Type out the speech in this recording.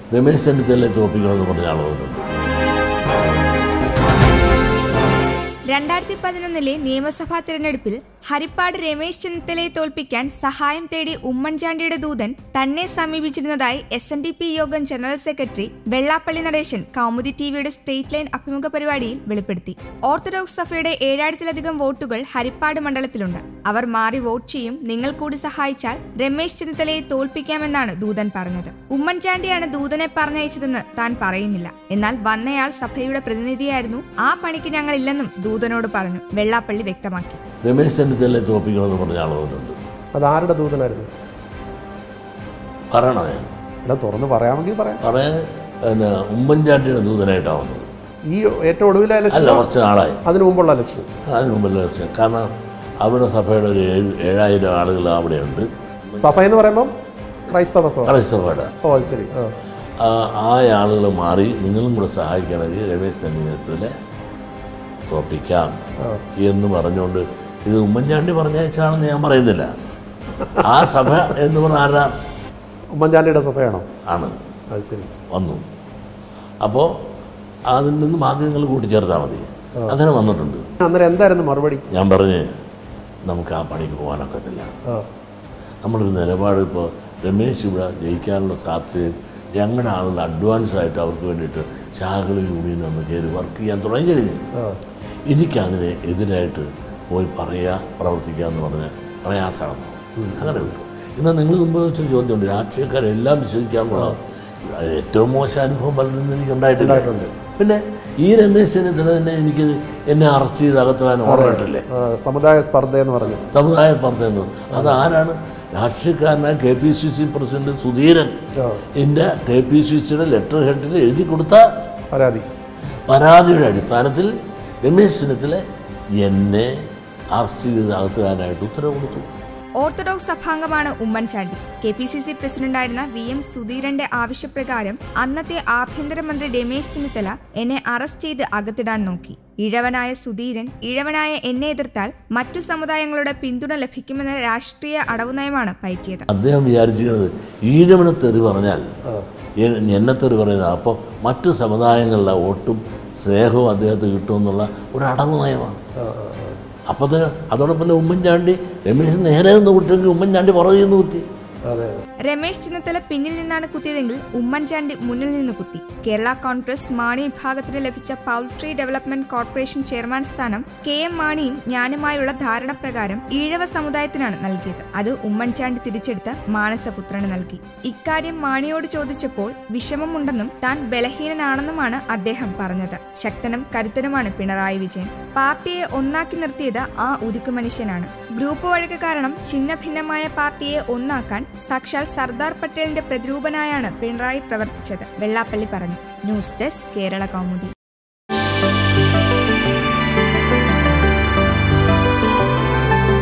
രമേശ് ചെന്നിത്തലയെ തോപ്പിക്കണമെന്ന് പറഞ്ഞ ആളുകളുണ്ട് രണ്ടായിരത്തി പതിനൊന്നിലെ നിയമസഭാ തിരഞ്ഞെടുപ്പിൽ ഹരിപ്പാട് രമേശ് ചെന്നിത്തലയെ തോൽപ്പിക്കാൻ സഹായം തേടി ഉമ്മൻചാണ്ടിയുടെ ദൂതൻ തന്നെ സമീപിച്ചിരുന്നതായി S N D P Yogam general secretary Vellappally Natesan Kaumudi ടിവിയുടെ സ്റ്റേറ്റ് ലൈൻ അഭിമുഖ പരിപാടിയിൽ വെളിപ്പെടുത്തി ഓർത്തഡോക്സ് സഭയുടെ ഏഴായിരത്തിലധികം വോട്ടുകൾ ഹരിപ്പാട് മണ്ഡലത്തിലുണ്ട് അവർ മാറി വോട്ട് ചെയ്യും നിങ്ങൾ കൂടി സഹായിച്ചാൽ രമേശ് ചെന്നിത്തലയെ തോൽപ്പിക്കാമെന്നാണ് ദൂതൻ പറഞ്ഞത് ഉമ്മൻചാണ്ടിയാണ് ദൂതനെ പറഞ്ഞയച്ചതെന്ന് താൻ പറയുന്നില്ല എന്നാൽ വന്നയാൾ സഭയുടെ പ്രതിനിധിയായിരുന്നു ആ പണിക്ക് ഞങ്ങളില്ലെന്നും ദൂതനോട് പറഞ്ഞു വെള്ളാപ്പള്ളി വ്യക്തമാക്കി രമേശ് ചെന്നിത്തലയെ തോപ്പിക്കണമെന്ന് പറഞ്ഞ ആളുകളുണ്ട് അത് ആരുടെ ദൂതനായിരുന്നു പറയണോ ഞാൻ അല്ല തുറന്ന് പറയാമെങ്കിൽ പറയാം പറയാൻ പിന്നെ ഉമ്മൻചാണ്ടിയുടെ ദൂതനായിട്ടാണ് വന്നത് ഈ ഏറ്റവും ഒടുവിലെ അല്ല ഇലക്ഷൻ കുറച്ച് നാളായി അതിനു മുമ്പുള്ള ഇലക്ഷൻ അതിന് മുമ്പ് ലക്ഷം കാരണം അവിടെ സഭയുടെ ഒരു ഏഴ് ഏഴായിരം ആളുകൾ അവിടെയുണ്ട് സഭ എന്ന് പറയുമ്പം ക്രൈസ്തവ സഭ ക്രൈസ്തവയുടെ ഓ അത് ശരി ആ ആ- ആ ആളുകൾ മാറി നിങ്ങളും കൂടെ സഹായിക്കണമെങ്കിൽ രമേശ് ചെന്നിത്തലെ തോപ്പിക്കാം ആ. എന്ന് പറഞ്ഞുകൊണ്ട് ഇത് ഉമ്മൻചാണ്ടി പറഞ്ഞയച്ചാണെന്ന് ഞാൻ പറയുന്നില്ല ആ സഭ എന്ന് പറഞ്ഞ ആരാ ഉമ്മൻചാണ്ടിയുടെ സഭയാണോ ആണ് അത് ശരി വന്നു അപ്പോൾ അതിൽ നിന്ന് ബാക്കി നിങ്ങൾ കൂട്ടിച്ചേർത്താൽ മതി അങ്ങനെ വന്നിട്ടുണ്ട് അന്നേരം എന്തായിരുന്നു മറുപടി ഞാൻ പറഞ്ഞ് നമുക്ക് ആ പണിക്ക് പോകാനൊക്കത്തില്ല ആ നമ്മളൊരു നിലപാട് ഇപ്പോൾ രമേശ് ഇവിടെ ജയിക്കാനുള്ള സാധ്യതയും ഞങ്ങളുടെ ആളുകൾ അഡ്വാൻസ് ആയിട്ട് അവർക്ക് വേണ്ടിയിട്ട് ശാഖകൾ യൂണിയൻ ഒന്ന് കയറി വർക്ക് ചെയ്യാൻ തുടങ്ങി കഴിഞ്ഞു ആ എനിക്കതിനെ എതിരായിട്ട് പോയി പറയുക പ്രവർത്തിക്കുക എന്ന് പറഞ്ഞാൽ പ്രയാസമാണ് അങ്ങനെ വിട്ടു എന്നാൽ നിങ്ങൾ മുമ്പ് വെച്ചൊരു ചോദ്യമുണ്ട് രാഷ്ട്രീയക്കാരെല്ലാം വിശ്വസിക്കാനുള്ള ഏറ്റവും മോശം അനുഭവം പലരും എനിക്ക് ഉണ്ടായിട്ടില്ല ഉണ്ടായിട്ടുണ്ട്. പിന്നെ ഈ രമേശ് ചെന്നിത്തല തന്നെ എനിക്ക് എന്നെ അറസ്റ്റ് ചെയ്ത് അകത്തിടാൻ ഓർമ്മയിട്ടില്ലേ ആ, സമുദായ സ്പർദ്ധ എന്ന് പറഞ്ഞു സമുദായ പറഞ്ഞതെന്ന് അതാരാണ് രാഷ്ട്രീയക്കാരനായ K P C C president Sudheeran ആ എൻ്റെ കെ പി സി സിയുടെ ലെറ്റർ ഹെഡിൽ എഴുതി കൊടുത്ത പരാതി പരാതിയുടെ അടിസ്ഥാനത്തിൽ രമേശ് ചെന്നിത്തല എന്നെ അറസ്റ്റ് ചെയ്ത് അകത്തിടാനായിട്ട് ഉത്തരവ് കൊടുത്തു ഓർത്തഡോക്സ് സഭാംഗമാണ് Oommen Chandy K P C C പ്രസിഡന്റായിരുന്ന വി എം സുധീരന്റെ ആവശ്യപ്രകാരം അന്നത്തെ ആഭ്യന്തരമന്ത്രി രമേശ് ചെന്നിത്തല എന്നെ അറസ്റ്റ് ചെയ്ത് അകത്തിടാൻ നോക്കി ഇഴവനായ സുധീരൻ ഇഴവനായ എന്നെ എതിർത്താൽ മറ്റു സമുദായങ്ങളുടെ പിന്തുണ ലഭിക്കുമെന്ന രാഷ്ട്രീയ അടവുനയമാണ് പയറ്റിയത് അദ്ദേഹം വിചാരിച്ചിരിക്കുന്നത് ഈഴവനെ തെറി പറഞ്ഞാൽ എ- എന്നെ തെറി പറയുന്നത് അപ്പോൾ മറ്റു സമുദായങ്ങളുടെ വോട്ടും സ്നേഹവും അദ്ദേഹത്തിന് കിട്ടുമെന്നുള്ള ഒരു അടവ് നയമാണ് അപ്പോൾ തന്നെ അതോടൊപ്പം തന്നെ ഉമ്മൻചാണ്ടി രമേശ് നേരെ നിന്ന് കുട്ടിയെങ്കിൽ ഉമ്മൻചാണ്ടി പുറകിൽ നിന്ന് കുത്തി അതെ രമേശ് ചെന്നിത്തല പിന്നിൽ നിന്നാണ് കുത്തിയതെങ്കിൽ ഉമ്മൻചാണ്ടി മുന്നിൽ നിന്ന് കുത്തി കേരള കോൺഗ്രസ് മാണി വിഭാഗത്തിന് ലഭിച്ച പൗൾട്രി ഡെവലപ്മെന്റ് കോർപ്പറേഷൻ ചെയർമാൻ സ്ഥാനം കെ എം മാണിയും ഞാനുമായുള്ള ധാരണ പ്രകാരം ഈഴവ സമുദായത്തിനാണ് നൽകിയത് അത് ഉമ്മൻചാണ്ടി തിരിച്ചെടുത്ത് മാനസപുത്രന് നൽകി ഇക്കാര്യം മാണിയോട് ചോദിച്ചപ്പോൾ വിഷമമുണ്ടെന്നും താൻ ബലഹീനനാണെന്നുമാണ് അദ്ദേഹം പറഞ്ഞത് ശക്തനും കരുത്തനുമാണ് പിണറായി വിജയൻ പാർട്ടിയെ ഒന്നാക്കി നിർത്തിയത് ആ ഉരുക്കു മനുഷ്യനാണ് ഗ്രൂപ്പ് വഴക്ക് കാരണം ഛിന്ന ഭിന്നമായ പാർട്ടിയെ ഒന്നാക്കാൻ സാക്ഷാൽ സർദാർ പട്ടേലിന്റെ പ്രതിരൂപനായാണ് പിണറായി പ്രവർത്തിച്ചത് വെള്ളാപ്പള്ളി പറഞ്ഞു ന്യൂസ് ഡെസ്ക് കേരള കൗമുദി